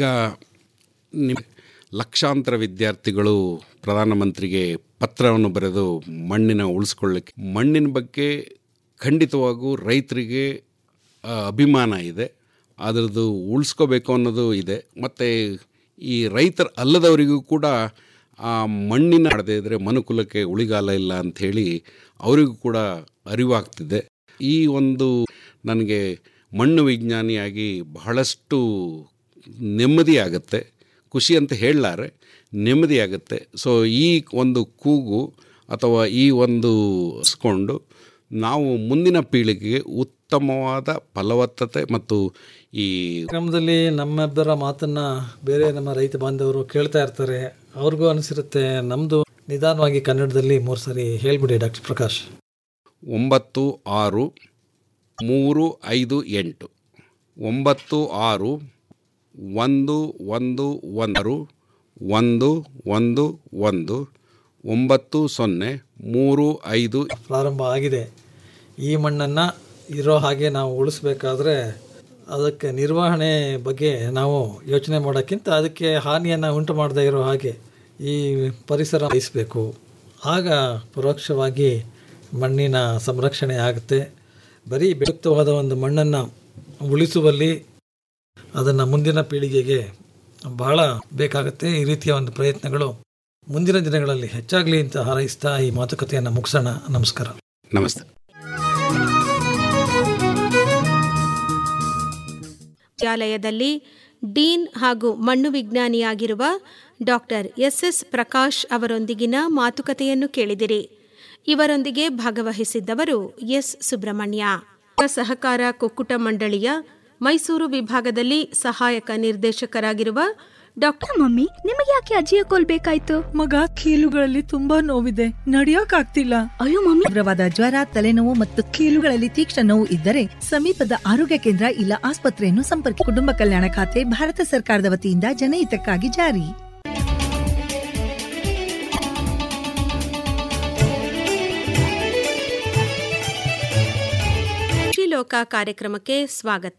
ನಿಮ್ ಲಕ್ಷಾಂತರ ವಿದ್ಯಾರ್ಥಿಗಳು ಪ್ರಧಾನಮಂತ್ರಿಗೆ ಪತ್ರವನ್ನು ಬರೆದು ಮಣ್ಣಿನ ಉಳಿಸ್ಕೊಳ್ಳಿಕ್ಕೆ ಮಣ್ಣಿನ ಬಗ್ಗೆ ಖಂಡಿತವಾಗೂ ರೈತರಿಗೆ ಆ, ಅಭಿಮಾನ ಇದೆ ಅದರದ್ದು ಉಳಿಸ್ಕೋಬೇಕು ಅನ್ನೋದು ಇದೆ ಮತ್ತು ಈ ರೈತರ ಅಲ್ಲದವರಿಗೂ ಕೂಡ ಆ ಮಣ್ಣಿನ ಮಾಡದೇ ಇದ್ದರೆ ಮನುಕುಲಕ್ಕೆ ಉಳಿಗಾಲ ಇಲ್ಲ ಅಂಥೇಳಿ ಅವರಿಗೂ ಕೂಡ ಅರಿವಾಗ್ತಿದೆ ಈ ಒಂದು ನನಗೆ ಮಣ್ಣು ವಿಜ್ಞಾನಿಯಾಗಿ ಬಹಳಷ್ಟು ನೆಮ್ಮದಿ ಆಗುತ್ತೆ ಖುಷಿ ಅಂತ ಹೇಳಲಾರೆ ನೆಮ್ಮದಿ ಆಗುತ್ತೆ ಸೊ ಈ ಒಂದು ಕೂಗು ಅಥವಾ ಈ ಒಂದು ಸ್ಕೊಂಡು ನಾವು ಮುಂದಿನ ಪೀಳಿಗೆಗೆ ಉತ್ತಮವಾದ ಫಲವತ್ತತೆ ಮತ್ತು ಈ ಕ್ರಮದಲ್ಲಿ ನಮ್ಮಿಬ್ಬರ ಮಾತನ್ನ ಬೇರೆ ನಮ್ಮ ರೈತ ಬಾಂಧವರು ಕೇಳ್ತಾ ಇರ್ತಾರೆ ಅವ್ರಿಗೂ ಅನಿಸಿರುತ್ತೆ ನಮ್ಮದು ನಿಧಾನವಾಗಿ ಕನ್ನಡದಲ್ಲಿ ಮೂರು ಸರಿ ಹೇಳ್ಬಿಡಿ ಡಾಕ್ಟರ್ ಪ್ರಕಾಶ್ ಒಂಬತ್ತು ಆರು ಮೂರು ಐದು ಎಂಟು ಒಂಬತ್ತು ಆರು ಒಂದು ಒಂದು ಒಂದು ಒಂದು ಒಂದು ಒಂದು ಒಂಬತ್ತು ಸೊನ್ನೆ ಮೂರು ಐದು ಪ್ರಾರಂಭ ಆಗಿದೆ ಈ ಮಣ್ಣನ್ನು ಇರೋ ಹಾಗೆ ನಾವು ಉಳಿಸ್ಬೇಕಾದ್ರೆ ಅದಕ್ಕೆ ನಿರ್ವಹಣೆ ಬಗ್ಗೆ ನಾವು ಯೋಚನೆ ಮಾಡೋಕ್ಕಿಂತ ಅದಕ್ಕೆ ಹಾನಿಯನ್ನು ಉಂಟು ಮಾಡದೇ ಇರೋ ಹಾಗೆ ಈ ಪರಿಸರ ವಹಿಸಬೇಕು ಆಗ ಪರೋಕ್ಷವಾಗಿ ಮಣ್ಣಿನ ಸಂರಕ್ಷಣೆ ಆಗುತ್ತೆ ಬರೀ ಬೆಳಕ್ತವಾದ ಒಂದು ಮಣ್ಣನ್ನು ಉಳಿಸುವಲ್ಲಿ ಅದನ್ನು ಮುಂದಿನ ಪೀಳಿಗೆಗೆ ಬಹಳ ಬೇಕಾಗುತ್ತೆ ಈ ರೀತಿಯ ಒಂದು ಪ್ರಯತ್ನಗಳು ಮುಂದಿನ ದಿನಗಳಲ್ಲಿ ಹೆಚ್ಚಾಗಲಿ ಅಂತ ಹಾರೈಸ್ತಾ ಈ ಮಾತುಕತೆಯನ್ನು ಮುಗಿಸೋಣ ನಮಸ್ಕಾರ ನಮಸ್ತೆ ವಿದ್ಯಾಲಯದಲ್ಲಿ ಡೀನ್ ಹಾಗೂ ಮಣ್ಣು ವಿಜ್ಞಾನಿಯಾಗಿರುವ ಡಾಕ್ಟರ್ ಎಸ್ ಎಸ್ ಪ್ರಕಾಶ್ ಅವರೊಂದಿಗಿನ ಮಾತುಕತೆಯನ್ನು ಕೇಳಿದಿರಿ ಇವರೊಂದಿಗೆ ಭಾಗವಹಿಸಿದ್ದವರು ಎಸ್ ಸುಬ್ರಹ್ಮಣ್ಯ ಸಹಕಾರ ಕುಕ್ಕುಟ ಮಂಡಳಿಯ ಮೈಸೂರು ವಿಭಾಗದಲ್ಲಿ ಸಹಾಯಕ ನಿರ್ದೇಶಕರಾಗಿರುವ ಡಾಕ್ಟರ್ ಮಮ್ಮಿ ನಿಮಗೆ ಯಾಕೆ ಅಜ್ಜಿಯ ಕೋಲ್ ಬೇಕಾಯ್ತು ಮಗ ಕೀಲುಗಳಲ್ಲಿ ತುಂಬಾ ನೋವಿದೆ ನಡಿಯೋಕ್ ಆಗ್ತಿಲ್ಲ ಅಯ್ಯೋ ಮಮ್ಮಿ ತೀವ್ರವಾದ ಜ್ವರ ತಲೆನೋವು ಮತ್ತು ಕೀಲುಗಳಲ್ಲಿ ತೀಕ್ಷ್ಣ ನೋವು ಇದ್ದರೆ ಸಮೀಪದ ಆರೋಗ್ಯ ಕೇಂದ್ರ ಇಲ್ಲ ಆಸ್ಪತ್ರೆಯನ್ನು ಸಂಪರ್ಕ ಕುಟುಂಬ ಕಲ್ಯಾಣ ಖಾತೆ ಭಾರತ ಸರ್ಕಾರದ ವತಿಯಿಂದ ಜನಹಿತಕ್ಕಾಗಿ ಜಾರಿ ಲೋಕ ಕಾರ್ಯಕ್ರಮಕ್ಕೆ ಸ್ವಾಗತ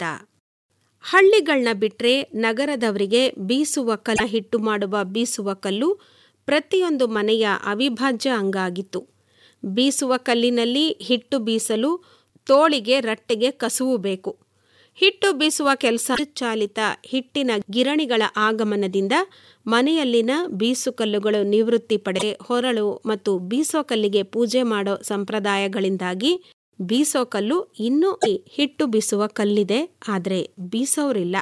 ಹಳ್ಳಿಗಳನ್ನ ಬಿಟ್ರೆ ನಗರದವರಿಗೆ ಬೀಸುವ ಕಲ್ಲ ಹಿಟ್ಟು ಮಾಡುವ ಬೀಸುವ ಕಲ್ಲು ಪ್ರತಿಯೊಂದು ಮನೆಯ ಅವಿಭಾಜ್ಯ ಅಂಗ ಆಗಿತ್ತು ಬೀಸುವ ಕಲ್ಲಿನಲ್ಲಿ ಹಿಟ್ಟು ಬೀಸಲು ತೋಳಿಗೆ ರಟ್ಟೆಗೆ ಕಸುವು ಬೇಕು ಹಿಟ್ಟು ಬೀಸುವ ಕೆಲಸ ಚಾಲಿತ ಹಿಟ್ಟಿನ ಗಿರಣಿಗಳ ಆಗಮನದಿಂದ ಮನೆಯಲ್ಲಿನ ಬೀಸುಕಲ್ಲುಗಳು ನಿವೃತ್ತಿ ಪಡೆ ಹೊರಳು ಮತ್ತು ಬೀಸೋಕಲ್ಲಿಗೆ ಪೂಜೆ ಮಾಡೋ ಸಂಪ್ರದಾಯಗಳಿಂದಾಗಿ ಬೀಸೋ ಕಲ್ಲು ಇನ್ನೂ ಹಿಟ್ಟು ಬೀಸುವ ಕಲ್ಲಿದೆ ಆದರೆ ಬೀಸೋರಿಲ್ಲ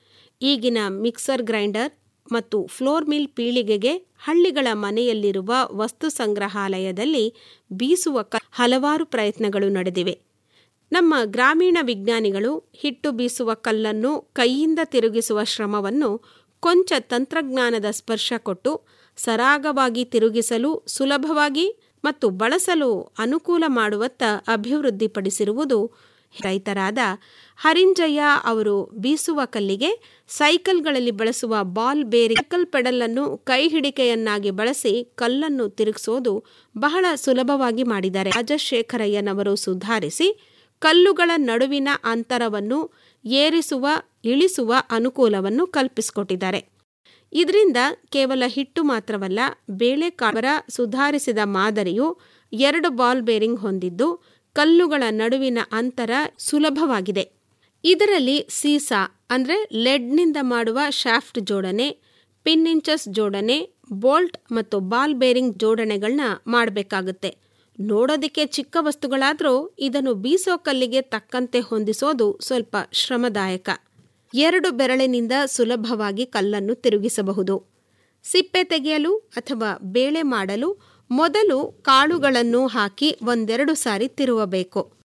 ಈಗಿನ ಮಿಕ್ಸರ್ ಗ್ರೈಂಡರ್ ಮತ್ತು ಫ್ಲೋರ್ ಮಿಲ್ ಪೀಳಿಗೆಗೆ ಹಳ್ಳಿಗಳ ಮನೆಯಲ್ಲಿರುವ ವಸ್ತು ಸಂಗ್ರಹಾಲಯದಲ್ಲಿ ಬೀಸುವ ಕ ಹಲವಾರು ಪ್ರಯತ್ನಗಳು ನಡೆದಿವೆ ನಮ್ಮ ಗ್ರಾಮೀಣ ವಿಜ್ಞಾನಿಗಳು ಹಿಟ್ಟು ಬೀಸುವ ಕಲ್ಲನ್ನು ಕೈಯಿಂದ ತಿರುಗಿಸುವ ಶ್ರಮವನ್ನು ಕೊಂಚ ತಂತ್ರಜ್ಞಾನದ ಸ್ಪರ್ಶ ಕೊಟ್ಟು ಸರಾಗವಾಗಿ ತಿರುಗಿಸಲು ಸುಲಭವಾಗಿ ಮತ್ತು ಬಳಸಲು ಅನುಕೂಲ ಮಾಡುವತ್ತ ಅಭಿವೃದ್ಧಿಪಡಿಸಿರುವುದು ರೈತರಾದ ಹರಿಂಜಯ್ಯ ಅವರು ಬೀಸುವ ಕಲ್ಲಿಗೆ ಸೈಕಲ್ಗಳಲ್ಲಿ ಬಳಸುವ ಬಾಲ್ ಬೇರಿ ಸೈಕಲ್ ಪೆಡಲನ್ನು ಕೈ ಹಿಡಿಕೆಯನ್ನಾಗಿ ಬಳಸಿ ಕಲ್ಲನ್ನು ತಿರುಗಿಸೋದು ಬಹಳ ಸುಲಭವಾಗಿ ಮಾಡಿದ್ದಾರೆ ರಾಜಶೇಖರಯ್ಯನವರು ಸುಧಾರಿಸಿ ಕಲ್ಲುಗಳ ನಡುವಿನ ಅಂತರವನ್ನು ಏರಿಸುವ ಇಳಿಸುವ ಅನುಕೂಲವನ್ನು ಕಲ್ಪಿಸಿಕೊಟ್ಟಿದ್ದಾರೆ ಇದರಿಂದ ಕೇವಲ ಹಿಟ್ಟು ಮಾತ್ರವಲ್ಲ ಬೇಳೆಕಾಳರ ಸುಧಾರಿಸಿದ ಮಾದರಿಯು ಎರಡು ಬಾಲ್ ಬೇರಿಂಗ್ ಹೊಂದಿದ್ದು ಕಲ್ಲುಗಳ ನಡುವಿನ ಅಂತರ ಸುಲಭವಾಗಿದೆ ಇದರಲ್ಲಿ ಸೀಸಾ ಅಂದರೆ ಲೆಡ್ನಿಂದ ಮಾಡುವ ಶಾಫ್ಟ್ ಜೋಡಣೆ ಪಿನ್ ಇಂಚಸ್ ಜೋಡಣೆ ಬೋಲ್ಟ್ ಮತ್ತು ಬಾಲ್ ಬೇರಿಂಗ್ ಜೋಡಣೆಗಳನ್ನ ಮಾಡಬೇಕಾಗುತ್ತೆ ನೋಡೋದಕ್ಕೆ ಚಿಕ್ಕ ವಸ್ತುಗಳಾದರೂ ಇದನ್ನು ಬೀಸೋ ಕಲ್ಲಿಗೆ ತಕ್ಕಂತೆ ಹೊಂದಿಸೋದು ಸ್ವಲ್ಪ ಶ್ರಮದಾಯಕ ಎರಡು ಬೆರಳಿನಿಂದ ಸುಲಭವಾಗಿ ಕಲ್ಲನ್ನು ತಿರುಗಿಸಬಹುದು ಸಿಪ್ಪೆ ತೆಗೆಯಲು ಅಥವಾ ಬೇಳೆ ಮಾಡಲು ಮೊದಲು ಕಾಳುಗಳನ್ನು ಹಾಕಿ ಒಂದೆರಡು ಸಾರಿ ತಿರುವಬೇಕು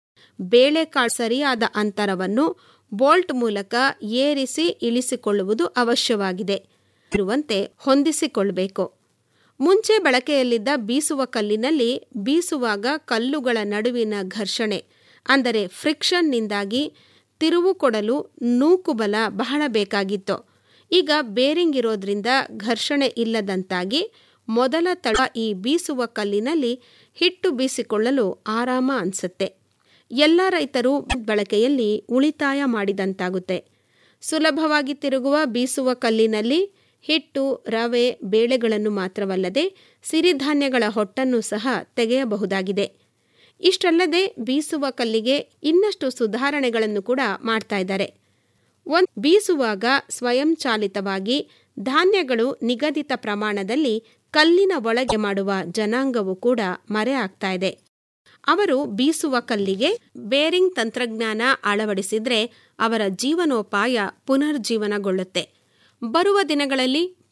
ಬೇಳೆಕಾಳು ಸರಿಯಾದ ಅಂತರವನ್ನು ಬೋಲ್ಟ್ ಮೂಲಕ ಏರಿಸಿ ಇಳಿಸಿಕೊಳ್ಳುವುದು ಅವಶ್ಯವಾಗಿದೆ ಇರುವಂತೆ ಹೊಂದಿಸಿಕೊಳ್ಳಬೇಕು ಮುಂಚೆ ಬಳಕೆಯಲ್ಲಿದ್ದ ಬೀಸುವ ಕಲ್ಲಿನಲ್ಲಿ ಬೀಸುವಾಗ ಕಲ್ಲುಗಳ ನಡುವಿನ ಘರ್ಷಣೆ ಅಂದರೆ ಫ್ರಿಕ್ಷನ್ನಿಂದಾಗಿ ತಿರುವು ಕೊಡಲು ನೂಕುಬಲ ಬಹಳ ಬೇಕಾಗಿತ್ತು ಈಗ ಬೇರಿಂಗ್ ಇರೋದ್ರಿಂದ ಘರ್ಷಣೆ ಇಲ್ಲದಂತಾಗಿ ಮೊದಲ ತಳ ಈ ಬೀಸುವ ಕಲ್ಲಿನಲ್ಲಿ ಹಿಟ್ಟು ಬೀಸಿಕೊಳ್ಳಲು ಆರಾಮ ಅನಿಸುತ್ತೆ ಎಲ್ಲ ರೈತರು ಬಳಕೆಯಲ್ಲಿ ಉಳಿತಾಯ ಮಾಡಿದಂತಾಗುತ್ತೆ ಸುಲಭವಾಗಿ ತಿರುಗುವ ಬೀಸುವ ಕಲ್ಲಿನಲ್ಲಿ ಹಿಟ್ಟು ರವೆ ಬೇಳೆಗಳನ್ನು ಮಾತ್ರವಲ್ಲದೆ ಸಿರಿಧಾನ್ಯಗಳ ಹೊಟ್ಟನ್ನು ಸಹ ತೆಗೆಯಬಹುದಾಗಿದೆ ಇಷ್ಟಲ್ಲದೆ ಬೀಸುವ ಕಲ್ಲಿಗೆ ಇನ್ನಷ್ಟು ಸುಧಾರಣೆಗಳನ್ನು ಕೂಡ ಮಾಡ್ತಾ ಇದ್ದಾರೆ ಒಂದು ಬೀಸುವಾಗ ಸ್ವಯಂಚಾಲಿತವಾಗಿ ಧಾನ್ಯಗಳು ನಿಗದಿತ ಪ್ರಮಾಣದಲ್ಲಿ ಕಲ್ಲಿನ ಒಳಗೆ ಮಾಡುವ ಜನಾಂಗವು ಕೂಡ ಮರೆ ಆಗ್ತಾ ಇದೆ ಅವರು ಬೀಸುವ ಕಲ್ಲಿಗೆ ಬೇರಿಂಗ್ ತಂತ್ರಜ್ಞಾನ ಅಳವಡಿಸಿದ್ರೆ ಅವರ ಜೀವನೋಪಾಯ ಪುನರ್ಜೀವನಗೊಳ್ಳುತ್ತೆ ಬರುವ ದಿನಗಳಲ್ಲಿ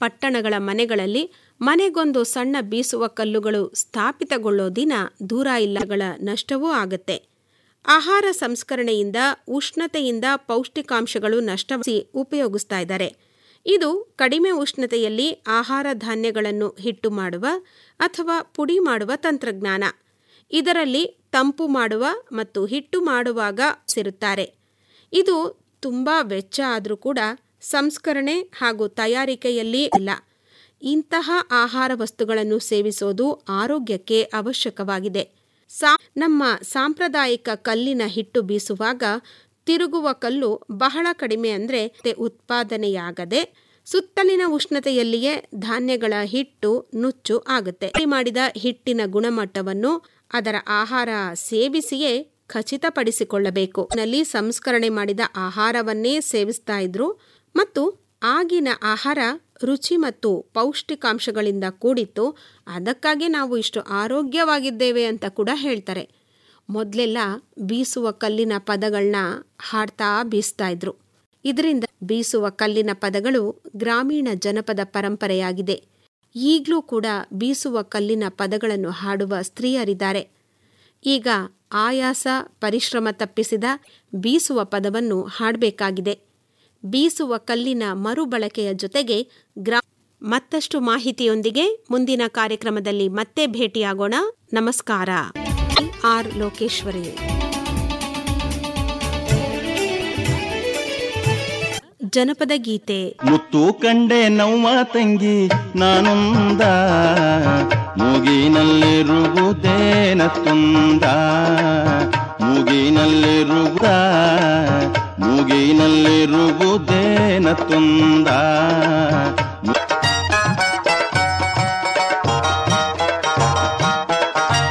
ಪಟ್ಟಣಗಳ ಮನೆಗಳಲ್ಲಿ ಮನೆಗೊಂದು ಸಣ್ಣ ಬೀಸುವ ಕಲ್ಲುಗಳು ಸ್ಥಾಪಿತಗೊಳ್ಳೋ ದಿನ ದೂರ ಇಲ್ಲಗಳ ನಷ್ಟವೂ ಆಗತ್ತೆ ಆಹಾರ ಸಂಸ್ಕರಣೆಯಿಂದ ಉಷ್ಣತೆಯಿಂದ ಪೌಷ್ಟಿಕಾಂಶಗಳು ನಷ್ಟವಾಗಿ ಉಪಯೋಗಿಸ್ತಾ ಇದ್ದಾರೆ ಇದು ಕಡಿಮೆ ಉಷ್ಣತೆಯಲ್ಲಿ ಆಹಾರ ಧಾನ್ಯಗಳನ್ನು ಹಿಟ್ಟು ಮಾಡುವ ಅಥವಾ ಪುಡಿ ಮಾಡುವ ತಂತ್ರಜ್ಞಾನ ಇದರಲ್ಲಿ ತಂಪು ಮಾಡುವ ಮತ್ತು ಹಿಟ್ಟು ಮಾಡುವಾಗ ಸೇರುತ್ತಾರೆ ಇದು ತುಂಬ ವೆಚ್ಚ ಆದರೂ ಕೂಡ ಸಂಸ್ಕರಣೆ ಹಾಗೂ ತಯಾರಿಕೆಯಲ್ಲಿ ಇಲ್ಲ ಇಂತಹ ಆಹಾರ ವಸ್ತುಗಳನ್ನು ಸೇವಿಸೋದು ಆರೋಗ್ಯಕ್ಕೆ ಅವಶ್ಯಕವಾಗಿದೆ ಸಾ ನಮ್ಮ ಸಾಂಪ್ರದಾಯಿಕ ಕಲ್ಲಿನ ಹಿಟ್ಟು ಬೀಸುವಾಗ ತಿರುಗುವ ಕಲ್ಲು ಬಹಳ ಕಡಿಮೆ ಅಂದರೆ ಉತ್ಪಾದನೆಯಾಗದೆ ಸುತ್ತಲಿನ ಉಷ್ಣತೆಯಲ್ಲಿಯೇ ಧಾನ್ಯಗಳ ಹಿಟ್ಟು ನುಚ್ಚು ಆಗುತ್ತೆ ಪುಡಿ ಮಾಡಿದ ಹಿಟ್ಟಿನ ಗುಣಮಟ್ಟವನ್ನು ಅದರ ಆಹಾರ ಸೇವಿಸಿಯೇ ಖಚಿತಪಡಿಸಿಕೊಳ್ಳಬೇಕು ನಲ್ಲಿ ಸಂಸ್ಕರಣೆ ಮಾಡಿದ ಆಹಾರವನ್ನೇ ಸೇವಿಸ್ತಾ ಇದ್ರು ಮತ್ತು ಆಗಿನ ಆಹಾರ ರುಚಿ ಮತ್ತು ಪೌಷ್ಟಿಕಾಂಶಗಳಿಂದ ಕೂಡಿತ್ತು ಅದಕ್ಕಾಗಿ ನಾವು ಇಷ್ಟು ಆರೋಗ್ಯವಾಗಿದ್ದೇವೆ ಅಂತ ಕೂಡ ಹೇಳ್ತಾರೆ ಮೊದಲೆಲ್ಲ ಬೀಸುವ ಕಲ್ಲಿನ ಪದಗಳನ್ನ ಹಾಡ್ತಾ ಬೀಸ್ತಾ ಇದ್ರು ಇದರಿಂದ ಬೀಸುವ ಕಲ್ಲಿನ ಪದಗಳು ಗ್ರಾಮೀಣ ಜನಪದ ಪರಂಪರೆಯಾಗಿದೆ ಈಗಲೂ ಕೂಡ ಬೀಸುವ ಕಲ್ಲಿನ ಪದಗಳನ್ನು ಹಾಡುವ ಸ್ತ್ರೀಯರಿದ್ದಾರೆ ಈಗ ಆಯಾಸ ಪರಿಶ್ರಮ ತಪ್ಪಿಸಿದ ಬೀಸುವ ಪದವನ್ನು ಹಾಡಬೇಕಾಗಿದೆ ಬೀಸುವ ಕಲ್ಲಿನ ಮರುಬಳಕೆಯ ಜೊತೆಗೆ ಗ್ರಾ ಮತ್ತಷ್ಟು ಮಾಹಿತಿಯೊಂದಿಗೆ ಮುಂದಿನ ಕಾರ್ಯಕ್ರಮದಲ್ಲಿ ಮತ್ತೆ ಭೇಟಿಯಾಗೋಣ ನಮಸ್ಕಾರ ಆರ್ ಲೋಕೇಶ್ವರಿ ಜನಪದ ಗೀತೆ ಮುತ್ತು ಕಂಡೆ ನವ್ವ ತಂಗಿ ನಾನೊಂದ ಮೂಗಿನಲ್ಲಿರುವುದೇನ ತುಂದ ಮೂಗಿನಲ್ಲಿರುವುದ ಮೂಗಿನಲ್ಲಿರುವುದೇನ ತುಂದ